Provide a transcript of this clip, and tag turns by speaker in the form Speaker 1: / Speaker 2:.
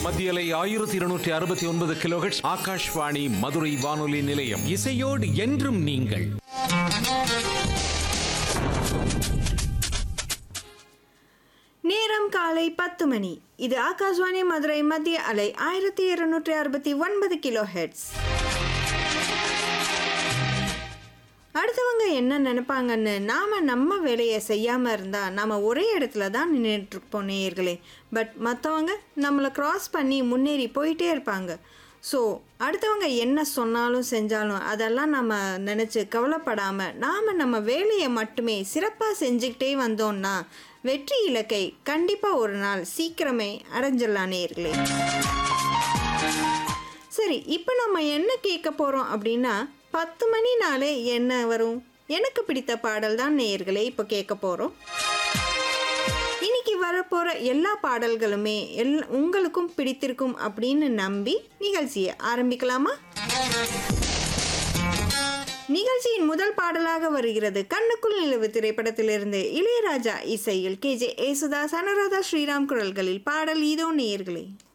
Speaker 1: மத்தியலை ஆயிரத்தி இருநூற்றி அறுபத்தி ஒன்பது கிலோஹெட்ஸ் ஆகாஷ்வாணி மதுரை வானொலி நிலையம்
Speaker 2: இசையோடு என்றும் நீங்கள்
Speaker 3: நேரம் காலை பத்து மணி இது ஆகாஷ்வாணி மதுரை மத்திய அலை ஆயிரத்தி இருநூற்றி அறுபத்தி ஒன்பது கிலோ ஹெட்ஸ் அடுத்தவங்க என்ன நினைப்பாங்கன்னு நாம் நம்ம வேலையை செய்யாமல் இருந்தால் நாம் ஒரே இடத்துல தான் நின்றுட்டுருப்போம் நேயர்களே பட் மற்றவங்க நம்மளை க்ராஸ் பண்ணி முன்னேறி போயிட்டே இருப்பாங்க ஸோ அடுத்தவங்க என்ன சொன்னாலும் செஞ்சாலும் அதெல்லாம் நம்ம நினச்சி கவலைப்படாமல் நாம் நம்ம வேலையை மட்டுமே சிறப்பாக செஞ்சுக்கிட்டே வந்தோம்னா வெற்றி இலக்கை கண்டிப்பாக ஒரு நாள் சீக்கிரமே அடைஞ்சிடலாம் நேயர்களே சரி இப்போ நம்ம என்ன கேட்க போகிறோம் அப்படின்னா பத்து மணினாலே என்ன வரும் எனக்கு பிடித்த பாடல் தான் நேயர்களே இப்போ கேட்க போகிறோம் இன்னைக்கு வரப்போகிற எல்லா பாடல்களுமே எல் உங்களுக்கும் பிடித்திருக்கும் அப்படின்னு நம்பி நிகழ்ச்சியை ஆரம்பிக்கலாமா நிகழ்ச்சியின் முதல் பாடலாக வருகிறது கண்ணுக்குள் நிலவு திரைப்படத்திலிருந்து இளையராஜா இசையில் கே ஜே ஏசுதாஸ் அனுராதா ஸ்ரீராம் குரல்களில் பாடல் இதோ நேயர்களே